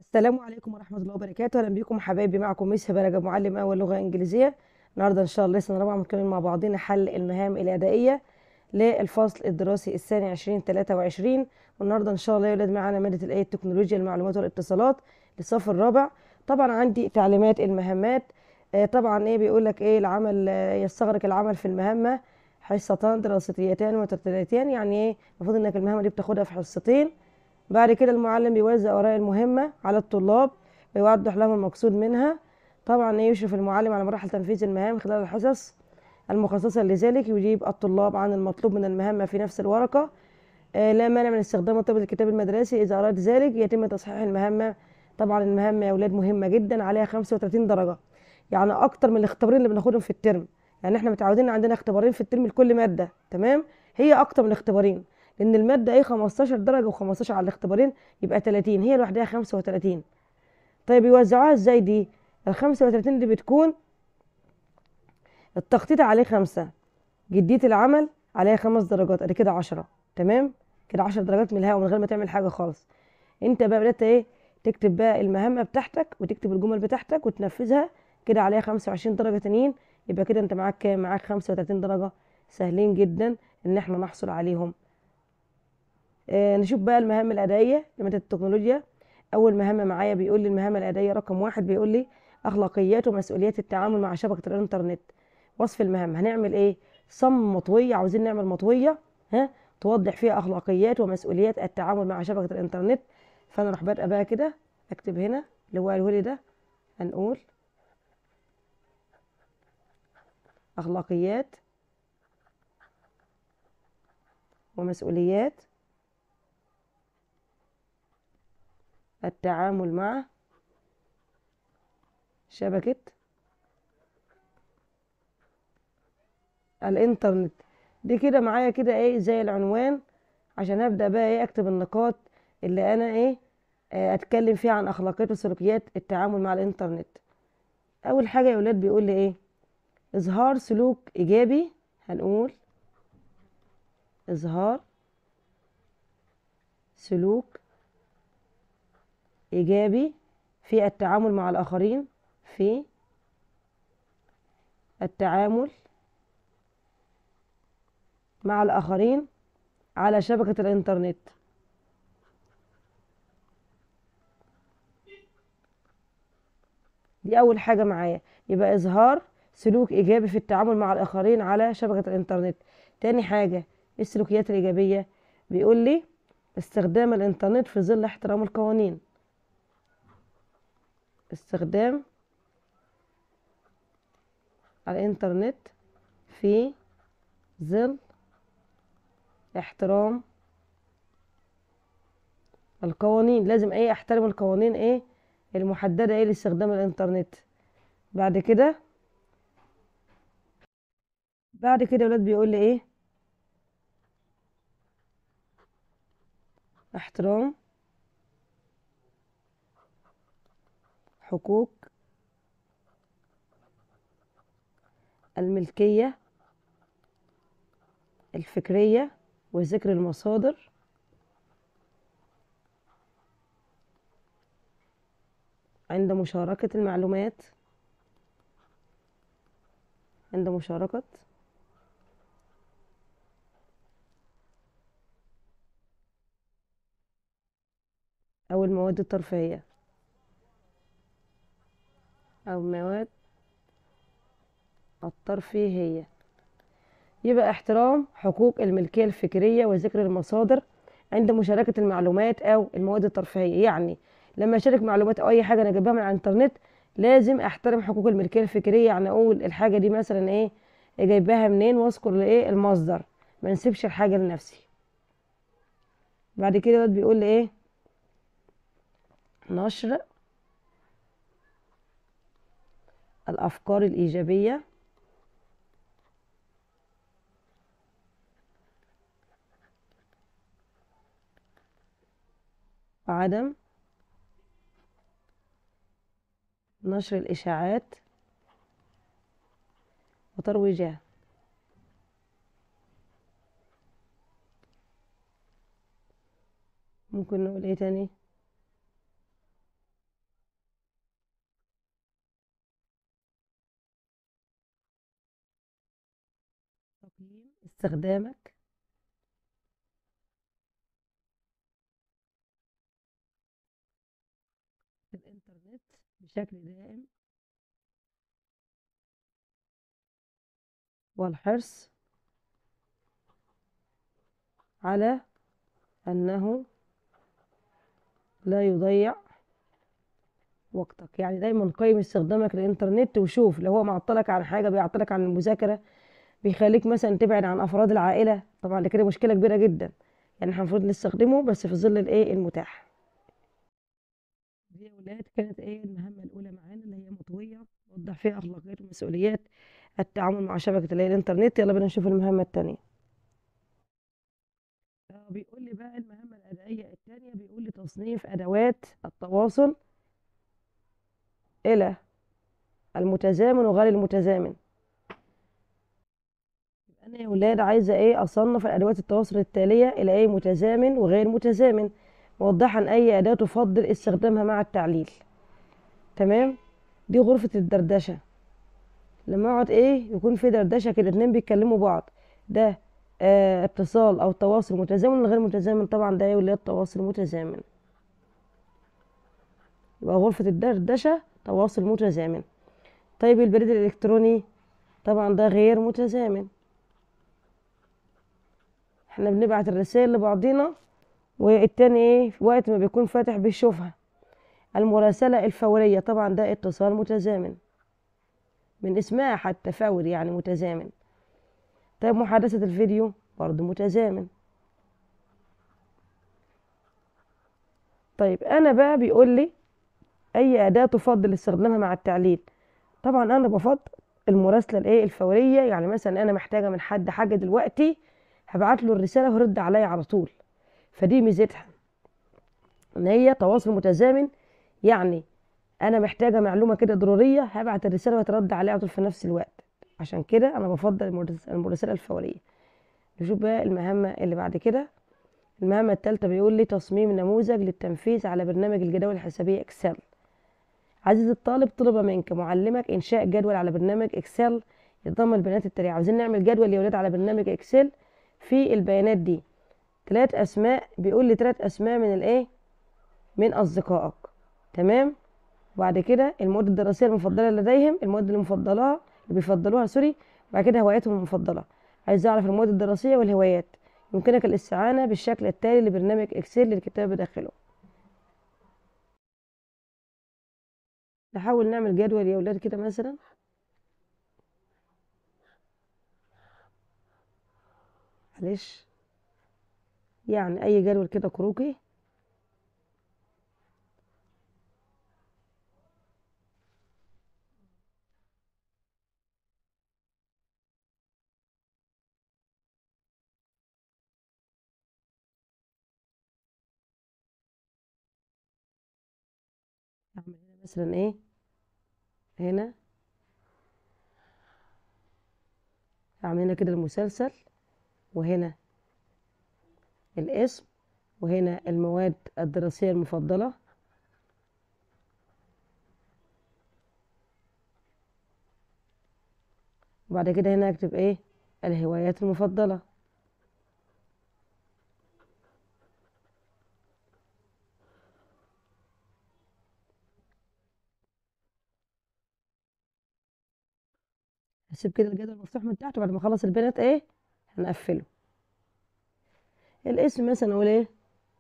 السلام عليكم ورحمة الله وبركاته أهلا بكم حبايبي معكم ميس هبة رجب معلم أول لغة إنجليزية النهاردة إن شاء الله سنة رابعة بنتكلم مع بعضنا حل المهام الأدائية للفصل الدراسي الثاني 2023 والنهاردة إن شاء الله يا ولاد معانا مادة الآية التكنولوجيا المعلومات والاتصالات للصف الرابع طبعا عندي تعليمات المهمات آه، طبعا إيه بيقول لك إيه العمل آه، يستغرق العمل في المهمة حصتان دراستيتان وترتيلتان يعني إيه المفروض إنك المهمة دي بتاخدها في حصتين بعد كده المعلم بيوزع اوراق المهمه على الطلاب ويوضح لهم المقصود منها طبعا يشرف المعلم على مراحل تنفيذ المهام خلال الحصص المخصصه لذلك يجيب الطلاب عن المطلوب من المهمه في نفس الورقه آه، لا مانع من استخدام مرتبط الكتاب المدرسي اذا اراد ذلك يتم تصحيح المهمه طبعا المهمه يا اولاد مهمه جدا عليها 35 درجه يعني اكتر من الاختبارين اللي بناخدهم في الترم يعني احنا متعودين عندنا اختبارين في الترم لكل ماده تمام هي اكتر من اختبارين لان الماده ايه 15 درجه و15 على الاختبارين يبقى 30 هي لوحدها 35 طيب يوزعوها ازاي دي ال 35 دي بتكون التخطيط عليه خمسة جدية العمل عليها خمس درجات ادي كده 10 تمام كده 10 درجات من الهوا من غير ما تعمل حاجه خالص انت بقى بدات ايه تكتب بقى المهمه بتاعتك وتكتب الجمل بتاعتك وتنفذها كده عليها 25 درجه تانيين يبقى كده انت معاك كام معاك 35 درجه سهلين جدا ان احنا نحصل عليهم آه، نشوف بقى المهام الأدائية لمادة التكنولوجيا أول مهمة معايا بيقول لي المهام الأدائية رقم واحد بيقول لي أخلاقيات ومسؤوليات التعامل مع شبكة الإنترنت وصف المهام هنعمل إيه؟ صمم مطوية عاوزين نعمل مطوية ها توضح فيها أخلاقيات ومسؤوليات التعامل مع شبكة الإنترنت فأنا أروح بادئة بقى كده أكتب هنا اللي هو قاله لي ده هنقول أخلاقيات ومسؤوليات التعامل مع شبكة الإنترنت دي كده معايا كده إيه زي العنوان عشان أبدأ بقى إيه أكتب النقاط اللي أنا إيه آه، أتكلم فيها عن أخلاقيات وسلوكيات التعامل مع الإنترنت أول حاجة يا ولاد بيقول لي إيه إظهار سلوك إيجابي هنقول إظهار سلوك إيجابي في التعامل مع الآخرين في التعامل مع الآخرين على شبكة الإنترنت دي أول حاجة معايا يبقى إظهار سلوك إيجابي في التعامل مع الآخرين على شبكة الإنترنت تاني حاجة إيه السلوكيات الإيجابية بيقول لي استخدام الإنترنت في ظل احترام القوانين استخدام الإنترنت في ظل احترام القوانين لازم ايه احترم القوانين ايه المحددة ايه لاستخدام الإنترنت بعد كده بعد كده ولاد بيقول لي ايه احترام حقوق الملكية الفكرية وذكر المصادر عند مشاركة المعلومات عند مشاركة أو المواد الترفيهية أو المواد الترفيهية يبقى احترام حقوق الملكية الفكرية وذكر المصادر عند مشاركة المعلومات أو المواد الترفيهية يعني لما أشارك معلومات أو أي حاجة أنا جايبها من على الإنترنت لازم أحترم حقوق الملكية الفكرية يعني أقول الحاجة دي مثلا إيه جايباها منين وأذكر إيه المصدر ما نسيبش الحاجة لنفسي بعد كده بيقول لي إيه نشر الأفكار الإيجابية وعدم نشر الإشاعات وترويجها ممكن نقول ايه تاني استخدامك الإنترنت بشكل دائم والحرص على أنه لا يضيع وقتك يعني دايما قيم استخدامك للإنترنت وشوف لو هو معطلك عن حاجة بيعطلك عن المذاكرة بيخليك مثلا تبعد عن أفراد العائلة طبعا ده كده مشكلة كبيرة جدا يعني احنا المفروض نستخدمه بس في ظل الايه المتاح دي يا ولاد كانت ايه المهمة الأولى معانا اللي هي مطوية وضح فيها أخلاقيات ومسؤوليات التعامل مع شبكة اللي هي الإنترنت يلا بينا نشوف المهمة التانية آه، بيقول لي بقى المهمة الأدائية التانية بيقول لي تصنيف أدوات التواصل إلى المتزامن وغير المتزامن يبقى أنا يا ولاد عايزة إيه أصنف الأدوات التواصل التالية إلى إيه متزامن وغير متزامن موضحا أي أداة تفضل استخدامها مع التعليل تمام دي غرفة الدردشة لما اقعد ايه يكون في دردشة كده اتنين بيتكلموا بعض ده آه اتصال او تواصل متزامن ولا غير متزامن طبعا ده يولي التواصل متزامن يبقى غرفة الدردشة تواصل متزامن طيب البريد الالكتروني طبعا ده غير متزامن احنا بنبعت الرسائل لبعضينا والتاني ايه في وقت ما بيكون فاتح بيشوفها المراسلة الفورية طبعا ده اتصال متزامن من اسمها حتى فوري يعني متزامن طيب محادثة الفيديو برضه متزامن طيب انا بقى بيقول لي اي اداة تفضل استخدامها مع التعليل طبعا انا بفضل المراسلة الايه الفورية يعني مثلا انا محتاجة من حد حاجة دلوقتي هبعت له الرسالة ويرد عليا على طول فدي ميزتها ان هي تواصل متزامن يعني انا محتاجه معلومه كده ضروريه هبعت الرساله وترد عليها على طول في نفس الوقت عشان كده انا بفضل المرس- المراسله الفوريه نشوف بقى المهمه اللي بعد كده المهمه الثالثه بيقول لي تصميم نموذج للتنفيذ على برنامج الجداول الحسابيه اكسل عزيزي الطالب طلب منك معلمك انشاء جدول على برنامج اكسل يتضمن البيانات التاليه عاوزين نعمل جدول يا ولاد على برنامج اكسل في البيانات دي ثلاث اسماء بيقول لي ثلاث اسماء من الايه من اصدقائك تمام وبعد كده المواد الدراسيه المفضله لديهم المواد اللي مفضلها اللي بيفضلوها سوري بعد كده هواياتهم المفضله عايز اعرف المواد الدراسيه والهوايات يمكنك الاستعانه بالشكل التالي لبرنامج اكسل للكتابه داخله نحاول نعمل جدول يا ولاد كده مثلا معلش يعني اي جدول كده كروكي اعمل هنا مثلا ايه هنا اعمل هنا كده المسلسل وهنا الاسم وهنا المواد الدراسية المفضلة وبعد كده هنا اكتب ايه الهوايات المفضلة هسيب كده الجدول مفتوح من تحت وبعد ما اخلص البيانات ايه هنقفله الاسم مثلا اقول ايه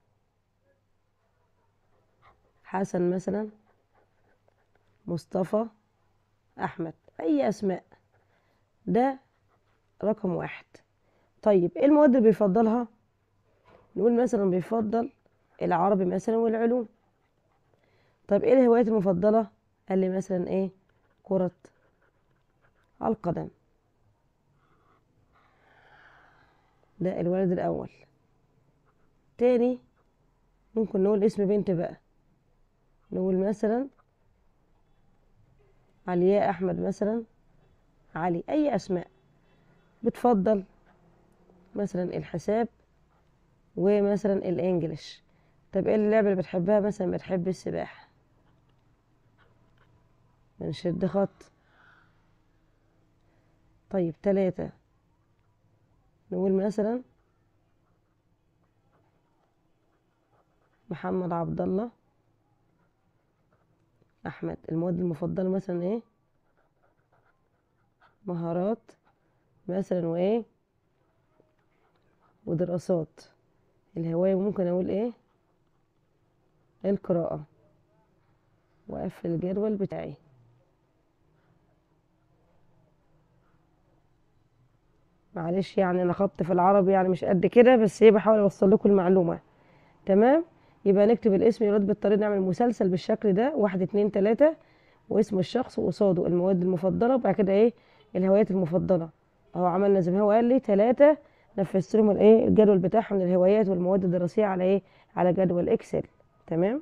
حسن مثلا مصطفى احمد اي اسماء ده رقم واحد طيب ايه المواد اللي بيفضلها نقول مثلا بيفضل العربي مثلا والعلوم طيب ايه الهوايات المفضلة قال لي مثلا ايه كرة القدم ده الولد الاول تاني ممكن نقول اسم بنت بقى نقول مثلا علياء احمد مثلا علي اي اسماء بتفضل مثلا الحساب ومثلا الانجليش طب ايه اللعبة اللي بتحبها مثلا بتحب السباحة بنشد خط طيب تلاتة نقول مثلا محمد عبد الله احمد المواد المفضله مثلا ايه مهارات مثلا وايه ودراسات الهوايه ممكن اقول ايه القراءه واقفل الجدول بتاعي معلش يعني انا خط في العربي يعني مش قد كده بس ايه بحاول اوصل لكم المعلومه تمام يبقى نكتب الاسم يراد بالطريق نعمل مسلسل بالشكل ده واحد اتنين تلاتة واسم الشخص وقصاده المواد المفضلة وبعد كده ايه الهوايات المفضلة اهو عملنا زي ما هو قال لي تلاتة نفذت لهم الايه الجدول بتاعهم للهوايات والمواد الدراسية على ايه على جدول اكسل تمام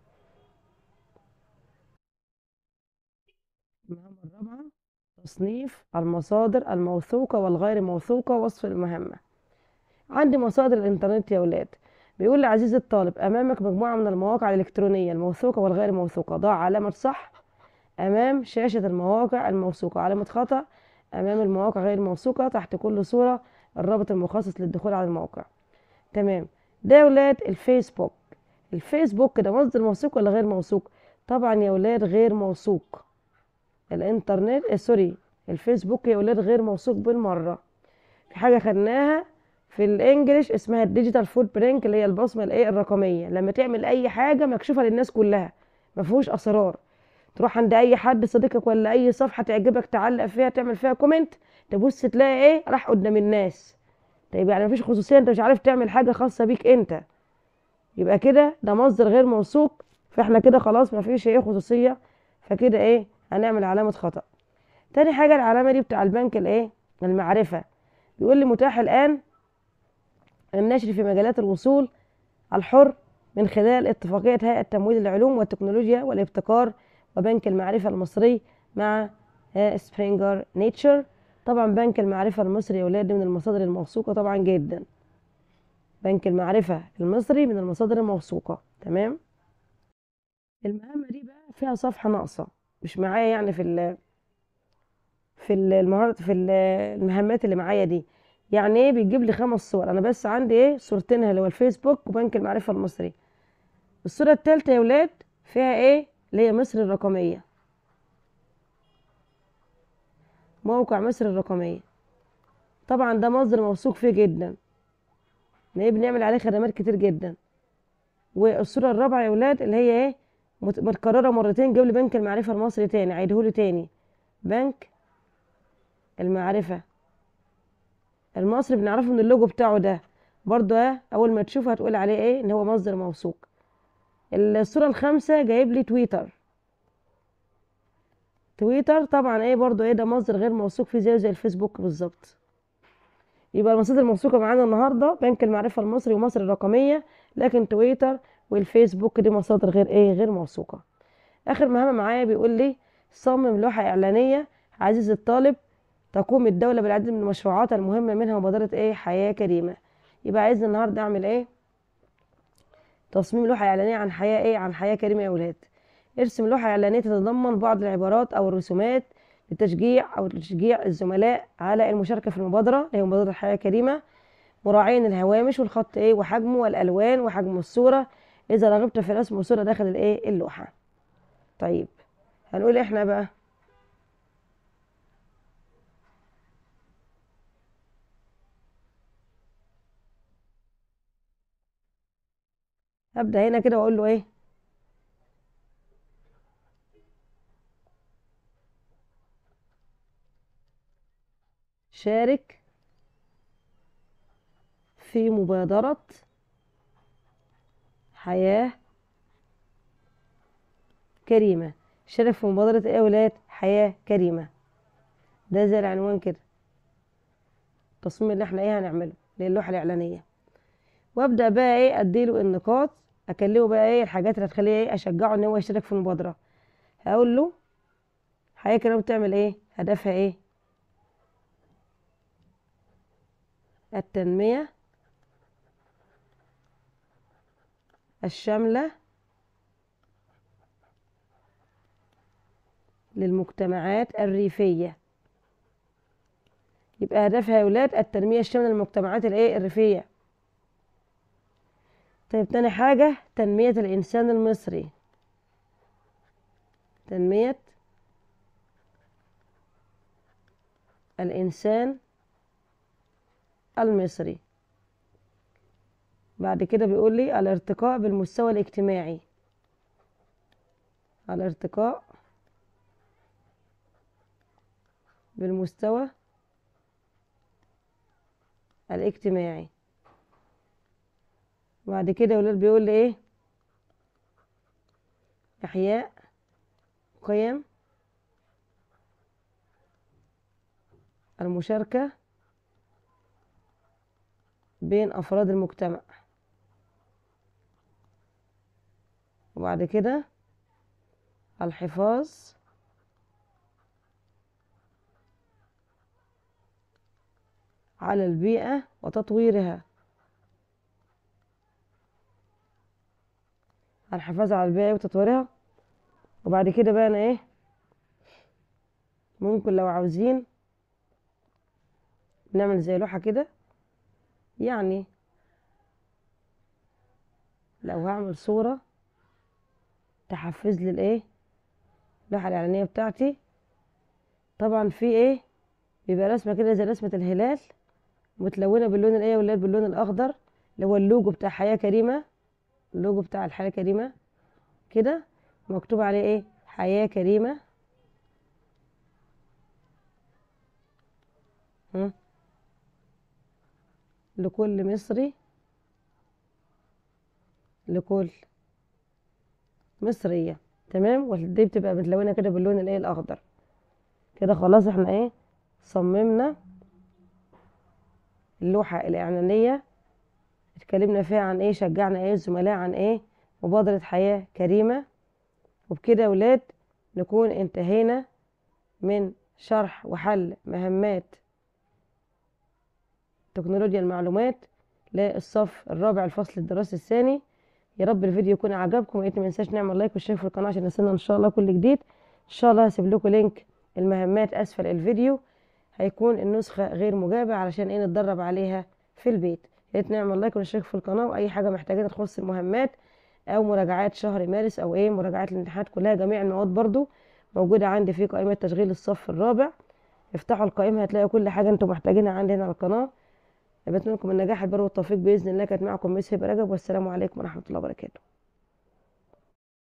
المهمة الرابعة تصنيف المصادر الموثوقة والغير موثوقة وصف المهمة عندي مصادر الانترنت يا ولاد بيقول لي عزيزي الطالب أمامك مجموعة من المواقع الإلكترونية الموثوقة والغير موثوقة ضع علامة صح أمام شاشة المواقع الموثوقة علامة خطأ أمام المواقع غير الموثوقة تحت كل صورة الرابط المخصص للدخول على الموقع تمام ده يا ولاد الفيسبوك الفيسبوك ده مصدر موثوق ولا غير موثوق طبعا يا ولاد غير موثوق الانترنت آه سوري الفيسبوك يا ولاد غير موثوق بالمرة في حاجة خدناها في الانجليش اسمها الديجيتال فوت برينك اللي هي البصمه الايه الرقميه لما تعمل اي حاجه مكشوفه للناس كلها ما فيهوش اسرار تروح عند اي حد صديقك ولا اي صفحه تعجبك تعلق فيها تعمل فيها كومنت تبص تلاقي ايه راح قدام الناس طيب يعني مفيش خصوصيه انت مش عارف تعمل حاجه خاصه بيك انت يبقى كده ده مصدر غير موثوق فاحنا كده خلاص مفيش ايه خصوصيه فكده ايه هنعمل علامه خطا تاني حاجه العلامه دي بتاع البنك الايه المعرفه بيقول لي متاح الان النشر في مجالات الوصول الحر من خلال اتفاقية هيئة تمويل العلوم والتكنولوجيا والابتكار وبنك المعرفة المصري مع سبرينجر نيتشر طبعا بنك المعرفة المصري يا ولاد من المصادر الموثوقة طبعا جدا بنك المعرفة المصري من المصادر الموثوقة تمام المهمة دي بقى فيها صفحة ناقصة مش معايا يعني في ال في المهارات في المهمات اللي معايا دي يعني ايه بيجيب لي خمس صور انا بس عندي ايه صورتين اللي هو الفيسبوك وبنك المعرفه المصري الصوره الثالثه يا ولاد فيها ايه اللي هي مصر الرقميه موقع مصر الرقميه طبعا ده مصدر موثوق فيه جدا ايه بنعمل عليه خدمات كتير جدا والصوره الرابعه يا ولاد اللي هي ايه متكرره مرتين جيب لي بنك المعرفه المصري تاني عيدهولي تاني بنك المعرفه المصري بنعرفه من اللوجو بتاعه ده برضه اه اول ما تشوفه هتقول عليه ايه ان هو مصدر موثوق الصوره الخامسه جايب لي تويتر تويتر طبعا ايه برضه ايه ده مصدر غير موثوق فيه زيه زي الفيسبوك بالظبط يبقى المصادر الموثوقه معانا النهارده بنك المعرفه المصري ومصر الرقميه لكن تويتر والفيسبوك دي مصادر غير ايه غير موثوقه اخر مهمه معايا بيقول لي صمم لوحه اعلانيه عزيزي الطالب تقوم الدولة بالعديد من المشروعات المهمة منها مبادرة ايه حياة كريمة يبقى عايزني النهاردة اعمل ايه تصميم لوحة اعلانية عن حياة ايه عن حياة كريمة يا ولاد ارسم لوحة اعلانية تتضمن بعض العبارات او الرسومات لتشجيع او تشجيع الزملاء على المشاركة في المبادرة اللي هي مبادرة حياة كريمة مراعين الهوامش والخط ايه وحجمه والالوان وحجم الصورة اذا رغبت في رسم صورة داخل الايه اللوحة طيب هنقول احنا بقى هبدأ هنا كده واقول له ايه شارك في مبادرة حياة كريمة شارك في مبادرة ايه يا ولاد حياة كريمة ده زي العنوان كده التصميم اللي احنا ايه هنعمله للوحة الإعلانية وابدأ بقى ايه اديله النقاط اكلمه بقى ايه الحاجات اللي هتخليه ايه اشجعه ان هو يشترك في المبادره هقول له حياه كريمه بتعمل ايه هدفها ايه التنميه الشامله للمجتمعات الريفيه يبقى هدفها يا ولاد التنمية الشاملة للمجتمعات الايه الريفية طيب تاني حاجة تنمية الإنسان المصري تنمية الإنسان المصري بعد كده بيقول لي الارتقاء بالمستوى الاجتماعي الارتقاء بالمستوى الاجتماعي بعد كده ولاد بيقول لي ايه احياء قيم المشاركة بين أفراد المجتمع وبعد كده الحفاظ على البيئة وتطويرها الحفاظ على البيئة وتطويرها وبعد كده بقى أنا إيه ممكن لو عاوزين نعمل زي لوحة كده يعني لو هعمل صورة تحفز لي الايه اللوحة الإعلانية بتاعتي طبعا في ايه بيبقى رسمة كده زي رسمة الهلال متلونة باللون الايه والليل باللون الأخضر اللي هو اللوجو بتاع حياة كريمة اللوجو بتاع الحياة كريمة كده مكتوب عليه ايه حياة كريمة هم؟ لكل مصري لكل مصرية تمام ودي بتبقى متلونة كده باللون الايه الأخضر كده خلاص احنا ايه صممنا اللوحة الإعلانية اتكلمنا فيها عن ايه شجعنا ايه الزملاء عن ايه مبادرة حياة كريمة وبكده يا ولاد نكون انتهينا من شرح وحل مهمات تكنولوجيا المعلومات للصف الرابع الفصل الدراسي الثاني يا رب الفيديو يكون عجبكم ويا ريت ما ننساش نعمل لايك واشتراك في القناه عشان يصلنا ان شاء الله كل جديد ان شاء الله هسيب لكم لينك المهمات اسفل الفيديو هيكون النسخه غير مجابه علشان ايه نتدرب عليها في البيت يا ريت نعمل لايك ونشترك في القناه واي حاجه محتاجين تخص المهمات او مراجعات شهر مارس او ايه مراجعات الامتحانات كلها جميع المواد برضو موجوده عندي في قائمه تشغيل الصف الرابع افتحوا القائمه هتلاقوا كل حاجه انتم محتاجينها عندي هنا على القناه بتمنى لكم النجاح البر والتوفيق باذن الله كانت معكم ميس هبه رجب والسلام عليكم ورحمه الله وبركاته